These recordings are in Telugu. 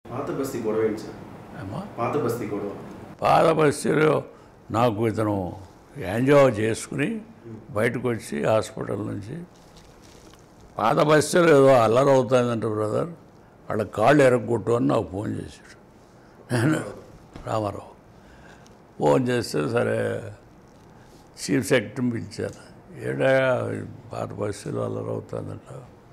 పాత బస్తీ గొడవ ఏంటి సార్ ఏమా పాత బస్తీ గొడవ పాద పరిస్థితిలో నాకు ఇతను యాంజో చేసుకుని బయటకు వచ్చి హాస్పిటల్ నుంచి పాత పరిస్థితిలో ఏదో అల్లరి అవుతుందంట బ్రదర్ వాళ్ళ కాళ్ళు ఎరగొట్టు అని నాకు ఫోన్ చేశాడు నేను రామారావు ఫోన్ చేస్తే సరే చీఫ్ సెక్రటరీని పిలిచాను ఏడా పాత పరిస్థితులు అల్లరి అవుతుందంట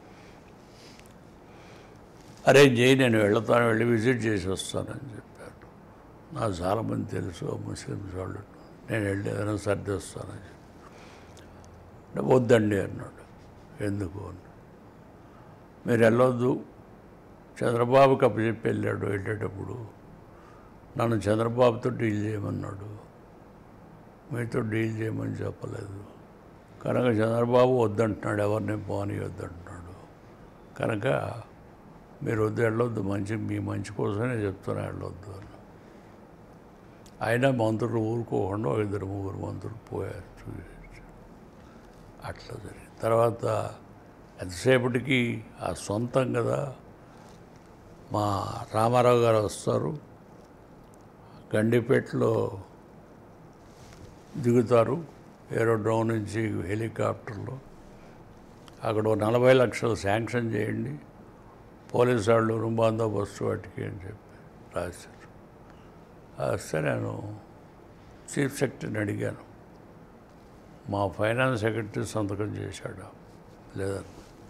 అరేంజ్ చేయి నేను వెళ్తాను వెళ్ళి విజిట్ చేసి వస్తానని చెప్పాను నాకు చాలామంది తెలుసు ముస్లిమ్స్ వాళ్ళు నేను వెళ్ళి ఏదైనా సర్దిస్తానని చెప్పి అంటే వద్దండి అన్నాడు ఎందుకు అని మీరు వెళ్ళొద్దు చంద్రబాబుకి అప్పచెప్పి వెళ్ళాడు వెళ్ళేటప్పుడు నన్ను చంద్రబాబుతో డీల్ చేయమన్నాడు మీతో డీల్ చేయమని చెప్పలేదు కనుక చంద్రబాబు వద్దంటున్నాడు ఎవరిని పోనీ వద్దంటున్నాడు కనుక మీరు వద్దు వెళ్ళొద్దు మంచి మీ మంచి కోసమే చెప్తున్నా వెళ్ళొద్దు అని అయినా మంత్రులు ఊరుకోకుండా ఒక ఇద్దరు ముగ్గురు మంత్రులు పోయారు చూసి అట్లా జరిగింది తర్వాత ఎంతసేపటికి ఆ సొంతం కదా మా రామారావు గారు వస్తారు గండిపేటలో దిగుతారు ఏరోడ్రోమ్ నుంచి హెలికాప్టర్లో అక్కడ ఓ నలభై లక్షలు శాంక్షన్ చేయండి పోలీసు వాళ్ళు రూమ్ బందోబస్తు వాటికి అని చెప్పి రాశారు వస్తే నేను చీఫ్ సెక్రటరీని అడిగాను మా ఫైనాన్స్ సెక్రటరీ సంతకం చేశాడు లేదన్న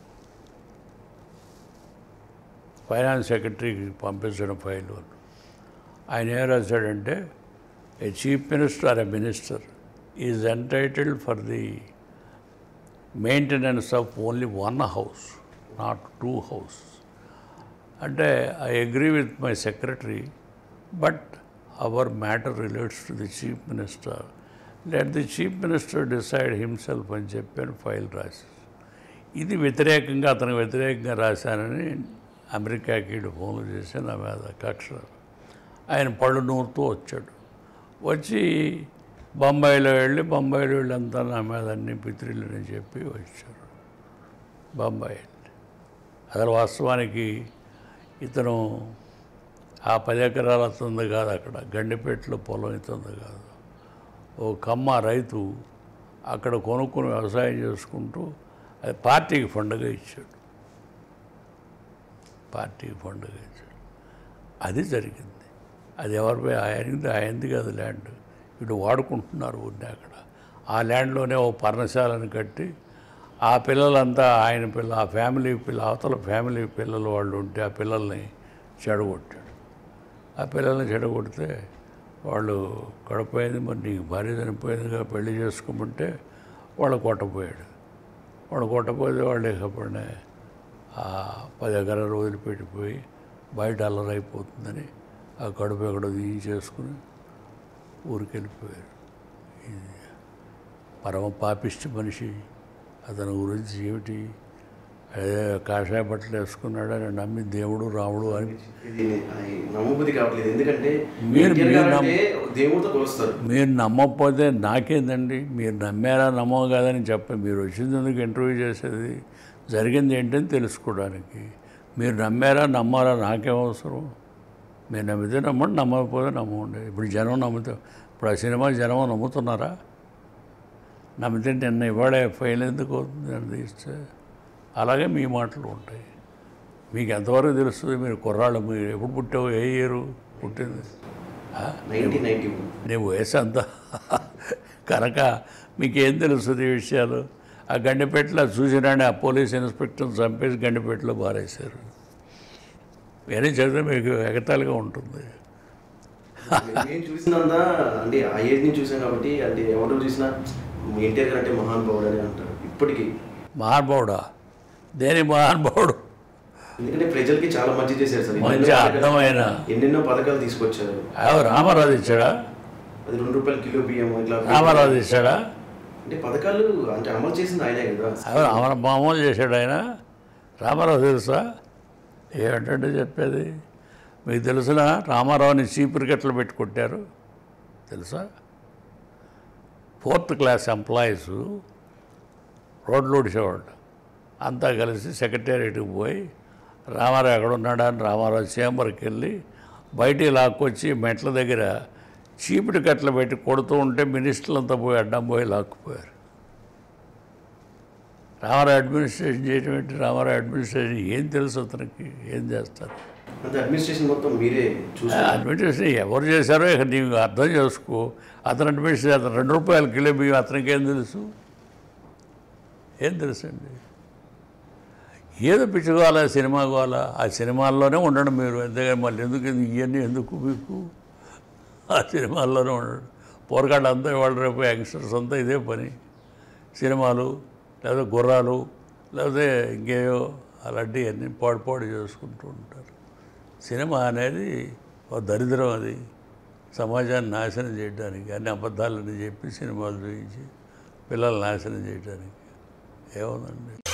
ఫైనాన్స్ సెక్రటరీకి పంపించిన ఫైల్ అని. ఆయన ఏం రాశాడంటే a chief minister or a minister is entitled for the maintenance of only one house not two house అంటే I agree with my secretary but our matter relates to the chief minister let the chief minister decide himself అని చెప్పాను ఫైల్ రాసి ఇది వ్యతిరేకంగా అతనికి వ్యతిరేకంగా రాశానని అమెరికాకి ఈడు ఫోన్లు చేసి నా మీద కక్ష ఆయన పళ్ళు నూరుతూ వచ్చాడు వచ్చి బొంబాయిలో వెళ్ళి బొంబాయిలో వెళ్ళి అంతా నా మీద అన్ని పిత్రిలని చెప్పి వచ్చారు బొంబాయి వెళ్ళి అసలు వాస్తవానికి ఇతను ఆ పది ఎకరాల ఉంది కాదు అక్కడ గండిపేటలో పొలం ఇతుంది కాదు ఓ కమ్మ రైతు అక్కడ కొనుక్కుని వ్యవసాయం చేసుకుంటూ అది పార్టీకి ఫండ్గా ఇచ్చాడు పార్టీకి ఫండ్గా ఇచ్చాడు అది జరిగింది అది ఎవరిపై ఆయనది ఆయనది కాదు ల్యాండ్ ఇటు వాడుకుంటున్నారు ఊరిని అక్కడ ఆ ల్యాండ్లోనే ఓ పర్ణశాలను కట్టి ఆ పిల్లలంతా ఆయన పిల్ల ఆ ఫ్యామిలీ పిల్ల అవతల ఫ్యామిలీ పిల్లలు వాళ్ళు ఉంటే ఆ పిల్లల్ని చెడగొట్టాడు ఆ పిల్లల్ని చెడగొడితే వాళ్ళు గడపోయింది మరి నీకు భార్య చనిపోయిందిగా పెళ్లి చేసుకోమంటే వాళ్ళు కొట్టపోయాడు వాడు కొట్టపోతే వాళ్ళు ఇకపడినే ఆ పది ఎకరాలు వదిలిపెట్టిపోయి బయట అల్లరైపోతుందని ఆ కడుపు ఎక్కడో చేసుకుని ఊరికి వెళ్ళిపోయారు ఇది పరమ పాపిష్టి మనిషి అతని గురించి ఏమిటి అదే కాషాయ బట్టలు వేసుకున్నాడని నమ్మి దేవుడు రాముడు అని ఇది ఆయన నమ్మబుద్ధి కావట్లేదు ఎందుకంటే మీరు- ఎన్టీఆర్ మీరు గారు అంటే ఒక దేవుడితో కొలుస్తారు మీరు నమ్మకపోతే నాకేందండి మీరు నమ్మారా నమ్మో కాదని చెప్ప మీరు వచ్చింది ఎందుకు ఇంటర్వ్యూ చేసేది జరిగింది ఏంటని తెలుసుకోవడానికి మీరు నమ్మారా నమ్మారా నాకేం అవసరం మీరు నమ్మితే నమ్మండి నమ్మకపోతే నమ్మండి ఇప్పుడు జనం నమ్ముతా ఇప్పుడు ఆ సినిమా జనం నమ్ముతున్నారా నమ్మితే నిన్న ఇవాళ ఫైల్ ఎందుకు అవుతుంది అని తీస్తే అలాగే మీ మాటలు ఉంటాయి మీకు ఎంతవరకు తెలుస్తుంది మీరు కుర్రాళ్ళు మీరు ఎప్పుడు పుట్టావు ఏ ఇయర్ పుట్టింది ఆ? నైన్టీన్ నైన్టీ వన్ నీ వయసు అంతా కనుక మీకేం తెలుస్తుంది ఈ విషయాలు ఆ గండిపేటలో చూసినాడే ఆ పోలీస్ ఇన్స్పెక్టర్ని చంపేసి గండిపేటలో బారేశారు వేరే చదివితే మీకు ఎగతాళిగా ఉంటుంది నేను చూసినందా అంటే ఆ ఏజ్ నుంచి చూసాం కాబట్టి అంటే ఎవరు చూసినా ఎన్టీఆర్ గారు అంటే మహానుభావుడు అని అంటారు ఇప్పటికీ మహానుభావుడా దేని మహానుభావుడు ఎందుకంటే ప్రజలకి చాలా మంచి చేశారు సార్ మంచి ఎన్నెన్నో పథకాలు- అర్థమైన ఎన్నెన్నో పథకాలు తీసుకొచ్చారు ఎవరు రామారాజు ఇచ్చాడా అది రెండు రూపాయల కిలో బియ్యం ఇట్లా రామారాజు ఇచ్చాడా అంటే పథకాలు అంటే అమలు చేసింది ఆయనే కదా ఎవరు అమర మామూలు చేశాడు ఆయన రామారావు తెలుసా ఏమిటంటే చెప్పేది మీకు తెలుసునా రామారావుని చీపురికట్లు పెట్టి కొట్టారు తెలుసా ఫోర్త్ క్లాస్ ఎంప్లాయీస్ రోడ్లు ఊడిసేవాళ్ళు అంతా కలిసి సెక్రటేరియట్కి పోయి రామారావు ఎక్కడ ఉన్నాడా అని రామారావు చేంబర్కి వెళ్ళి బయటికి లాక్కొచ్చి మెట్ల దగ్గర చీపిటి కట్టలు పెట్టి కొడుతూ ఉంటే మినిస్టర్లంతా పోయి అడ్డం పోయి లాక్కుపోయారు రామారావు అడ్మినిస్ట్రేషన్ చేయడం ఏంటి రామారావు అడ్మినిస్ట్రేషన్ ఏం తెలుసు అతనికి ఏం చేస్తారు అంటే అడ్మినిస్ట్రేషన్ మొత్తం మీరే చూసి అడ్మినిస్ట్రేషన్ ఎవరు చేశారో ఇక నీకు అర్థం చేసుకో అతను అడ్మినిస్ట్రేషన్ అతను రెండు రూపాయల కిలో బియ్యం అతనికి ఏం తెలుసు ఏం తెలుసండి ఏదో పిచ్చుకోవాలా సినిమా కావాలా ఆ సినిమాల్లోనే ఉండడం మీరు అంతేగాని మళ్ళీ ఎందుకు ఇది- ఇవన్నీ ఎందుకు మీకు ఆ సినిమాల్లోనే ఉండడం పోరగాళ్ళు అంతా ఇవాళ రేపు యంగ్స్టర్స్ అంతా ఇదే పని సినిమాలు లేదా గుర్రాలు లేకపోతే ఇంకేయో అలాంటివన్నీ పాడు పాడు చేసుకుంటూ ఉంటారు సినిమా అనేది ఒక దరిద్రం అది సమాజాన్ని నాశనం చేయడానికి అన్ని అబద్ధాలని చెప్పి సినిమాలు చూపించి పిల్లల్ని నాశనం చేయడానికి ఏముందండి